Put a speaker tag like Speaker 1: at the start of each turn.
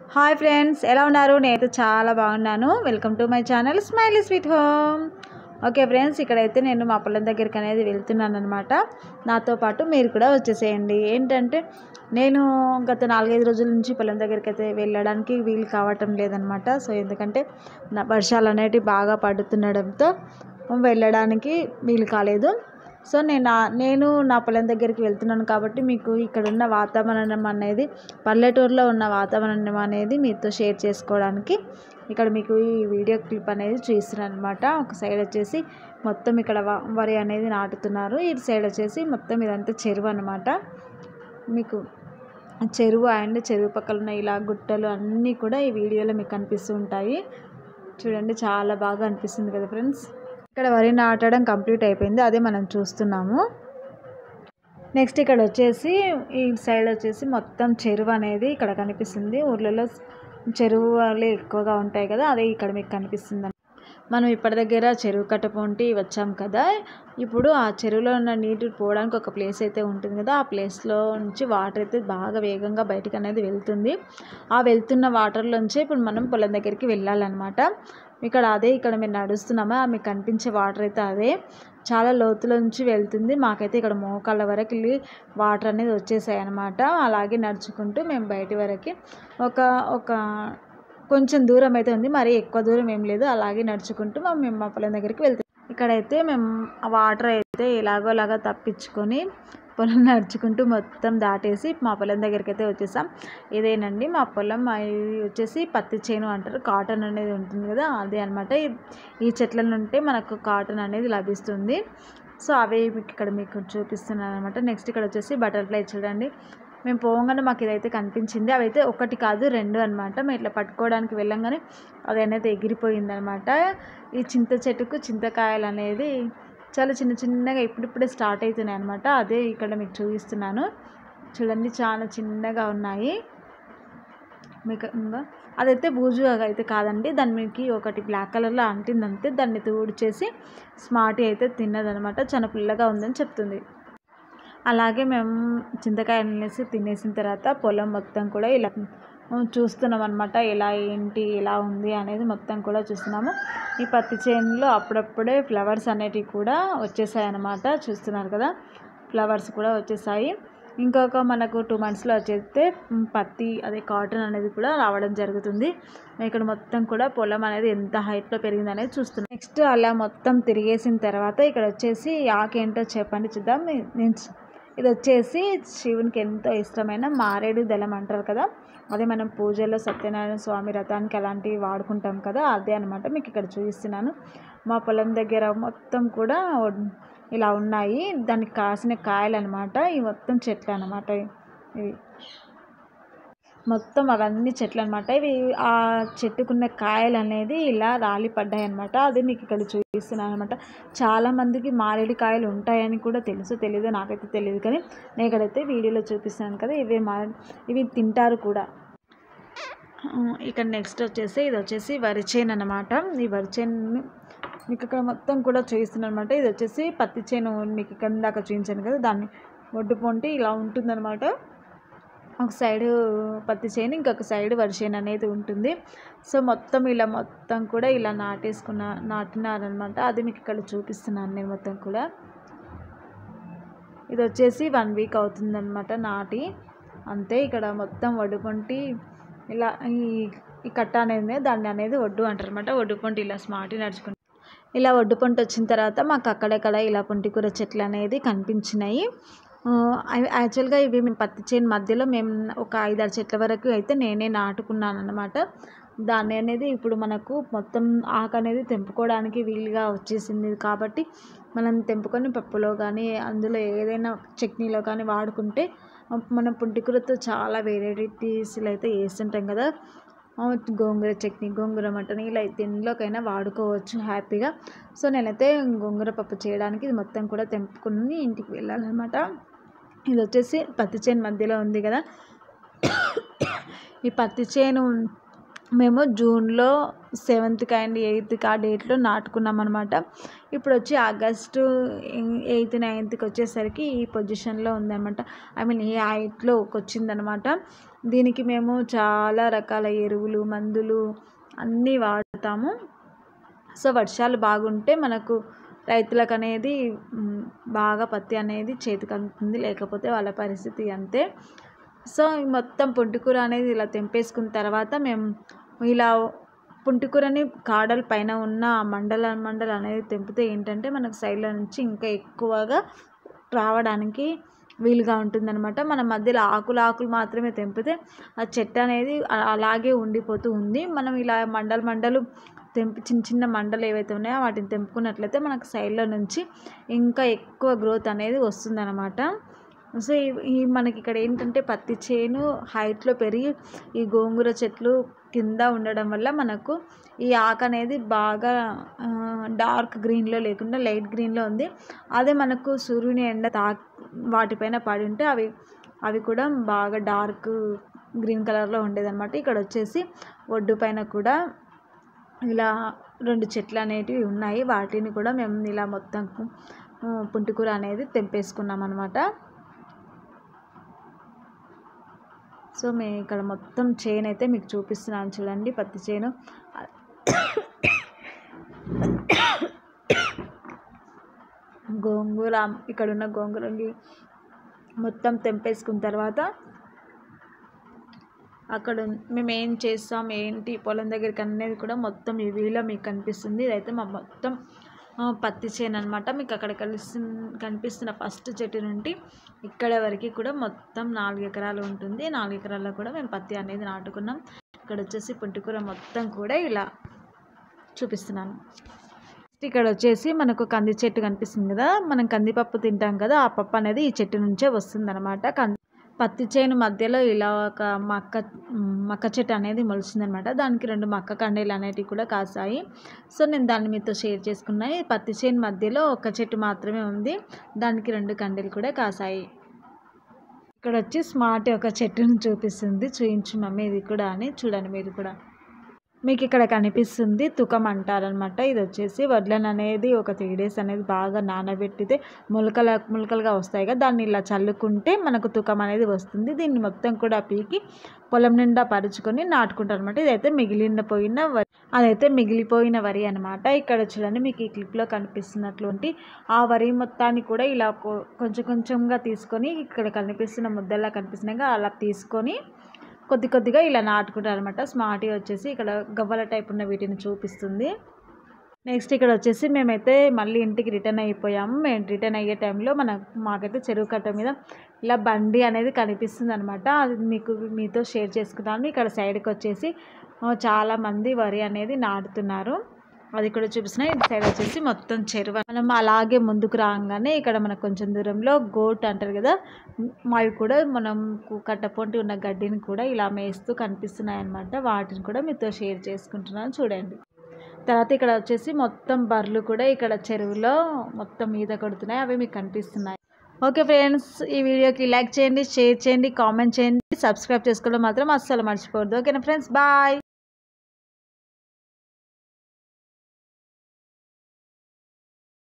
Speaker 1: hi friends ఎలా ఉన్నారు నేనైతే చాలా బాగున్నాను welcome to my channel smile sweet home okay friends ఇక్కడైతే నేను మా పొలం దగ్గరికి అనేది వెళ్తున్నాను అనమాట నాతో పాటు మీరు కూడా వచ్చేసేయండి ఏంటంటే నేను గత నాలుగైదు రోజుల నుంచి పొలం దగ్గరికి అయితే వెళ్ళడానికి వీలు కావటం లేదనమాట సో ఎందుకంటే నా వర్షాలు అనేటివి బాగా పడుతుండడంతో వెళ్ళడానికి వీలు కాలేదు సో నేను నా- నేను నా పొలం దగ్గరికి వెళ్తున్నాను కాబట్టి మీకు ఇక్కడ ఉన్న వాతావరణం అనేది పల్లెటూరులో ఉన్న వాతావరణం అనేది మీతో షేర్ చేసుకోవడానికి ఇక్కడ మీకు ఈ వీడియో క్లిప్ అనేది చూస్తున్నాను అనమాట ఒక సైడ్ వచ్చేసి మొత్తం ఇక్కడ వ- వరి అనేది నాటుతున్నారు ఇటు సైడ్ వచ్చేసి మొత్తం ఇదంతా చెరువు అనమాట మీకు చెరువు అండ్ చెరువు పక్కన ఉన్న ఇలా గుట్టలు అన్నీ కూడా ఈ వీడియోలో మీకు కనిపిస్తూ ఉంటాయి చూడండి చాలా బాగా అనిపిస్తుంది కదా ఫ్రెండ్స్ ఇక్కడ వరి నాటడం కంప్లీట్ అయిపోయింది అదే మనం చూస్తున్నాము నెక్స్ట్ ఇక్కడ వచ్చేసి ఈ సైడ్ వచ్చేసి మొత్తం చెరువు అనేది ఇక్కడ కనిపిస్తుంది ఊర్లలో చెరువులు ఎక్కువగా ఉంటాయి కదా అదే ఇక్కడ మీకు కనిపిస్తుంది మనం ఇప్పటి దగ్గర చెరువు కట్ట పొంటి వచ్చాం కదా ఇప్పుడు ఆ చెరువులో ఉన్న నీటి పోవడానికి ఒక ప్లేస్ అయితే ఉంటుంది కదా ఆ ప్లేస్లో నుంచి వాటర్ అయితే బాగా వేగంగా బయటకు అనేది వెళ్తుంది ఆ వెళ్తున్న వాటర్లోంచి ఇప్పుడు మనం పొలం దగ్గరికి వెళ్ళాలన్నమాట ఇక్కడ అదే ఇక్కడ మేము నడుస్తున్నామా మీకు కనిపించే వాటర్ అయితే అదే చాలా లోతుల నుంచి వెళ్తుంది మాకైతే ఇక్కడ మోకాళ్ళ వరకు వెళ్ళి వాటర్ అనేది వచ్చేసాయి అనమాట అలాగే నడుచుకుంటూ మేము బయటి వరకు ఒక ఒక కొంచెం దూరం అయితే ఉంది మరి ఎక్కువ దూరం ఏం లేదు అలాగే నడుచుకుంటూ మా- మేము మా పొలం దగ్గరికి వెళ్తాం ఇక్కడైతే మేము ఆ వాటర్ అయితే ఎలాగోలాగా తప్పించుకొని పొలం నడుచుకుంటూ మొత్తం దాటేసి మా పొలం దగ్గరికి అయితే వచ్చేసాం ఇదేనండి మా పొలం ఆ ఇది వచ్చేసి పత్తి చేను అంటారు కాటన్ అనేది ఉంటుంది కదా అదే అనమాట ఈ చెట్ల నుండి మనకు కాటన్ అనేది లభిస్తుంది సో అవే మీకు ఇక్కడ మీకు చూపిస్తున్నాను అనమాట నెక్స్ట్ ఇక్కడ వచ్చేసి బటర్ఫ్లై చూడండి మేము పోగానే మాకు ఇదైతే కనిపించింది అవి అయితే ఒకటి కాదు రెండు అనమాట మేము ఇట్లా పట్టుకోవడానికి వెళ్ళంగానే అది అనేది ఎగిరిపోయింది అనమాట ఈ చింత చెట్టుకు చింతకాయలు అనేది చాలా చిన్న చిన్నగా ఇప్పుడిప్పుడే స్టార్ట్ అవుతున్నాయి అనమాట అదే ఇక్కడ మీకు చూపిస్తున్నాను చూడండి చాలా చిన్నగా ఉన్నాయి మీకు ఇంకా అదైతే బూజుగా అయితే కాదండి దాని మీదకి ఒకటి బ్లాక్ కలర్లో అంటిందంతే దాన్ని తూడ్చేసి స్మార్టీ అయితే తిన్నదనమాట చాలా పుల్లగా ఉందని చెప్తుంది అలాగే మేము చింతకాయ అనేసి తినేసిన తర్వాత పొలం మొత్తం కూడా ఇలా చూస్తున్నాం అనమాట ఎలా ఏంటి ఎలా ఉంది అనేది మొత్తం కూడా చూస్తున్నాము ఈ పత్తి చేనులో అప్పుడప్పుడే ఫ్లవర్స్ అనేటివి కూడా వచ్చేసాయి అనమాట చూస్తున్నారు కదా ఫ్లవర్స్ కూడా వచ్చేసాయి ఇంకొక మనకు టూ మంత్స్లో వచ్చేస్తే మ్, పత్తి అదే కాటన్ అనేది కూడా రావడం జరుగుతుంది ఇక్కడ మొత్తం కూడా పొలం అనేది ఎంత హైట్లో పెరిగింది అనేది చూస్తున్నాం నెక్స్ట్ అలా మొత్తం తిరిగేసిన తర్వాత ఇక్కడ వచ్చేసి ఆకేంటో చెప్పండి చూద్దాం నేను ఇది వచ్చేసి శివునికి ఎంతో ఇష్టమైన మారేడు దళం అంటారు కదా అదే మనం పూజల్లో సత్యనారాయణ స్వామి రథానికి అలాంటివి వాడుకుంటాం కదా అదే అనమాట మీకు ఇక్కడ చూపిస్తున్నాను మా పొలం దగ్గర మొత్తం కూడా ఇలా ఉన్నాయి దానికి కాసిన కాయలు అనమాట ఇవి మొత్తం చెట్లు అనమాట ఇవి మొత్తం అవన్నీ చెట్లు అనమాట ఇవి ఆ చెట్టుకున్న కాయలు అనేది ఇలా రాలి పడ్డాయి అనమాట అది మీకు ఇక్కడ చూపిస్తున్నాను అనమాట చాలా మందికి మారేడు కాయలు ఉంటాయని కూడా తెలుసు తెలియదు నాకైతే తెలియదు కానీ నేను ఇక్కడైతే వీడియోలో చూపిస్తున్నాను కదా ఇవి మా ఇవి తింటారు కూడా ఆ, ఇక్కడ నెక్స్ట్ వచ్చేసి ఇది వచ్చేసి వరి చేను అనమాట ఈ వరి చేను మీకు ఇక్కడ మొత్తం కూడా చూపిస్తున్నాను అనమాట ఇది వచ్చేసి పత్తి చేను మీకు ఇక్కడ దాకా చూపించాను కదా దాన్ని ఒడ్డు పొంటి ఇలా ఉంటుందన్నమాట ఒక సైడ్ పత్తి చేను ఇంకొక సైడ్ వరి చేను అనేది ఉంటుంది సో మొత్తం ఇలా మొత్తం కూడా ఇలా నాటేసుకున్న నాటినారనమాట అది మీకు ఇక్కడ చూపిస్తున్నాను నేను మొత్తం కూడా ఇది వచ్చేసి వన్ వీక్ అవుతుందన్నమాట నాటి అంతే ఇక్కడ మొత్తం వడ్డుపొంటి ఇలా ఈ ఈ కట్ట అనేది దాన్ని అనేది ఒడ్డు అంటారు అనమాట ఒడ్డు పొంటి ఇలా స్మార్ట్ నడుచుకుంటూ ఇలా ఒడ్డు పొంటి వచ్చిన తర్వాత మాకు అక్కడక్కడ ఇలా పొంటికూర చెట్లు అనేది కనిపించినాయి ఆ, అవి యాక్చువల్గా ఇవి మేము పత్తి చేను మధ్యలో మేము ఒక ఐదారు చెట్ల వరకు అయితే నేనే నాటుకున్నాను అనమాట దాన్ని అనేది ఇప్పుడు మనకు మొత్తం ఆకు అనేది తెంపుకోవడానికి వీలుగా వచ్చేసింది కాబట్టి మనం తెంపుకొని పప్పులో కానీ అందులో ఏదైనా చట్నీలో కానీ వాడుకుంటే మనం పుంటికూరతో చాలా వెరైటీస్లు అయితే వేస్తుంటాం కదా ఆ, గోంగూర చట్నీ గోంగూర మటన్ ఇలా దేనిలోకైనా వాడుకోవచ్చు హ్యాపీగా సో నేనైతే గోంగూర పప్పు చేయడానికి ఇది మొత్తం కూడా తెంపుకుని ఇంటికి వెళ్ళాలన్నమాట ఇది వచ్చేసి పత్తి చేను మధ్యలో ఉంది కదా ఈ పత్తి చేను మేము జూన్లో సెవెంత్కి అండ్ ఎయిత్కి ఆ డేట్లో నాటుకున్నాం అనమాట ఇప్పుడు వచ్చి ఆగస్టు ఎయిత్ నైన్త్కి వచ్చేసరికి ఈ పొజిషన్లో ఉందన్నమాట ఐ మీన్ ఈ హైట్లోకి వచ్చిందనమాట దీనికి మేము చాలా రకాల ఎరువులు మందులు అన్నీ వాడతాము సో వర్షాలు బాగుంటే మనకు రైతులకు అనేది మ్, బాగా పత్తి అనేది చేతికి అందుతుంది లేకపోతే వాళ్ళ పరిస్థితి అంతే సో ఈ మొత్తం పుంటికూర అనేది ఇలా తెంపేసుకున్న తర్వాత మేము ఇలా పుంటికూరని కాడల పైన ఉన్న ఆ మండల మండలు అనేది తెంపితే ఏంటంటే మనకు సైడ్లో నుంచి ఇంకా ఎక్కువగా రావడానికి వీలుగా ఉంటుందన్నమాట మన మధ్యలో ఆకులు ఆకులు మాత్రమే తెంపితే ఆ చెట్టు అనేది అ- అలాగే ఉండిపోతూ ఉంది మనం ఇలా మండలు మండలు తెంపి చిన్న చిన్న మండలు ఏవైతే ఉన్నాయో వాటిని తెంపుకున్నట్లయితే మనకు సైడ్లో నుంచి ఇంకా ఎక్కువ గ్రోత్ అనేది వస్తుందన్నమాట సో ఈ- ఈ మనకి ఇక్కడ ఏంటంటే పత్తి చేను హైట్లో పెరిగి ఈ గోంగూర చెట్లు కింద ఉండడం వల్ల మనకు ఈ ఆకు అనేది బాగా ఆ, డార్క్ గ్రీన్లో లేకుండా లైట్ గ్రీన్లో ఉంది అదే మనకు సూర్యుని ఎండ తా వాటిపైన పడి ఉంటే అవి అవి కూడా బాగా డార్క్ గ్రీన్ కలర్లో ఉండేదన్నమాట ఇక్కడ వచ్చేసి ఒడ్డు పైన కూడా ఇలా రెండు చెట్లు అనేటివి ఉన్నాయి వాటిని కూడా మేము ఇలా మొత్తం ఆ, పుంటికూర అనేది తెంపేసుకున్నాం అనమాట సో మేము ఇక్కడ మొత్తం చేను అయితే మీకు చూపిస్తున్నాను చూడండి పత్తి చేను గోంగూర ఇక్కడ ఉన్న గోంగూరని మొత్తం తెంపేసుకున్న తర్వాత అక్కడ మేము ఏం చేస్తాం ఏంటి పొలం దగ్గరికి అనేది కూడా మొత్తం ఈ వీడియోలో మీకు కనిపిస్తుంది ఇదైతే మా మొత్తం ఆ, పత్తి చేను అనమాట మీకు అక్కడ కలిసి కనిపిస్తున్న ఫస్ట్ చెట్టు నుండి ఇక్కడ వరకు కూడా మొత్తం నాలుగు ఎకరాలు ఉంటుంది నాలుగు ఎకరాల్లో కూడా మేము పత్తి అనేది నాటుకున్నాం ఇక్కడ వచ్చేసి పుంటికూర మొత్తం కూడా ఇలా చూపిస్తున్నాను ఇక్కడ వచ్చేసి మనకు కంది చెట్టు కనిపిస్తుంది కదా మనం కందిపప్పు తింటాం కదా ఆ పప్పు అనేది ఈ చెట్టు నుంచే వస్తుంది అనమాట కంది పత్తి చేను మధ్యలో ఇలా ఒక మక్క మక్క చెట్టు అనేది మొలిచిందనమాట దానికి రెండు మక్క కండీలు అనేటివి కూడా కాసాయి సో నేను దాన్ని మీతో షేర్ చేసుకున్నాయి పత్తి చేను మధ్యలో ఒక చెట్టు మాత్రమే ఉంది దానికి రెండు కండీలు కూడా కాసాయి ఇక్కడ వచ్చి స్మార్ట్ ఒక చెట్టును చూపిస్తుంది చూయించు మమ్మీ ఇది కూడా అని చూడండి మీరు కూడా మీకు ఇక్కడ కనిపిస్తుంది తుకం అంటారనమాట ఇది వచ్చేసి వడ్లను అనేది ఒక త్రీ డేస్ అనేది బాగా నానబెట్టితే మొలకల మొలకలుగా వస్తాయి కదా దాన్ని ఇలా చల్లుకుంటే మనకు తుకం అనేది వస్తుంది దీన్ని మొత్తం కూడా పీకి పొలం నిండా పరుచుకొని నాటుకుంటారు అనమాట ఇదైతే మిగిలిన పోయిన వరి అదైతే మిగిలిపోయిన వరి అనమాట ఇక్కడ చూడండి మీకు ఈ క్లిప్లో కనిపిస్తున్నటువంటి ఆ వరి మొత్తాన్ని కూడా ఇలా కొ- కొంచెం కొంచెంగా తీసుకొని ఇక్కడ కనిపిస్తున్న ముద్దల్లా కనిపిస్తున్నాయి కదా, అలా తీసుకొని కొద్ది కొద్దిగా ఇలా నాటుకుంటారు అనమాట స్మార్టీ వచ్చేసి ఇక్కడ గవ్వల టైప్ ఉన్న వీటిని చూపిస్తుంది నెక్స్ట్ ఇక్కడ వచ్చేసి మేమైతే మళ్ళీ ఇంటికి రిటర్న్ అయిపోయాము మేము రిటర్న్ అయ్యే టైంలో మన మాకైతే చెరువు కట్ట మీద ఇలా బండి అనేది కనిపిస్తుంది అనమాట అది మీకు మీతో షేర్ చేసుకున్నాను ఇక్కడ సైడ్కి వచ్చేసి ఆ, చాలా మంది వరి అనేది నాటుతున్నారు అది కూడా చూపిస్తున్నా ఇటు సైడ్ వచ్చేసి మొత్తం చెరువు మనం అలాగే ముందుకు రాగానే ఇక్కడ మనకు కొంచెం దూరంలో గోట్ అంటారు కదా అవి కూడా మనం కు- కట్టపొంటి ఉన్న గడ్డిని కూడా ఇలా మేస్తూ కనిపిస్తున్నాయి అన్నమాట వాటిని కూడా మీతో షేర్ చేసుకుంటున్నాను చూడండి తర్వాత ఇక్కడ వచ్చేసి మొత్తం బర్రెలు కూడా ఇక్కడ చెరువులో మొత్తం ఈత కొడుతున్నాయి అవి మీకు కనిపిస్తున్నాయి ఓకే ఫ్రెండ్స్ ఈ వీడియోకి లైక్ చేయండి షేర్ చేయండి కామెంట్ చేయండి సబ్స్క్రైబ్ చేసుకోవడం మాత్రం అస్సలు మర్చిపోవద్దు ఓకేనా ఫ్రెండ్స్ బాయ్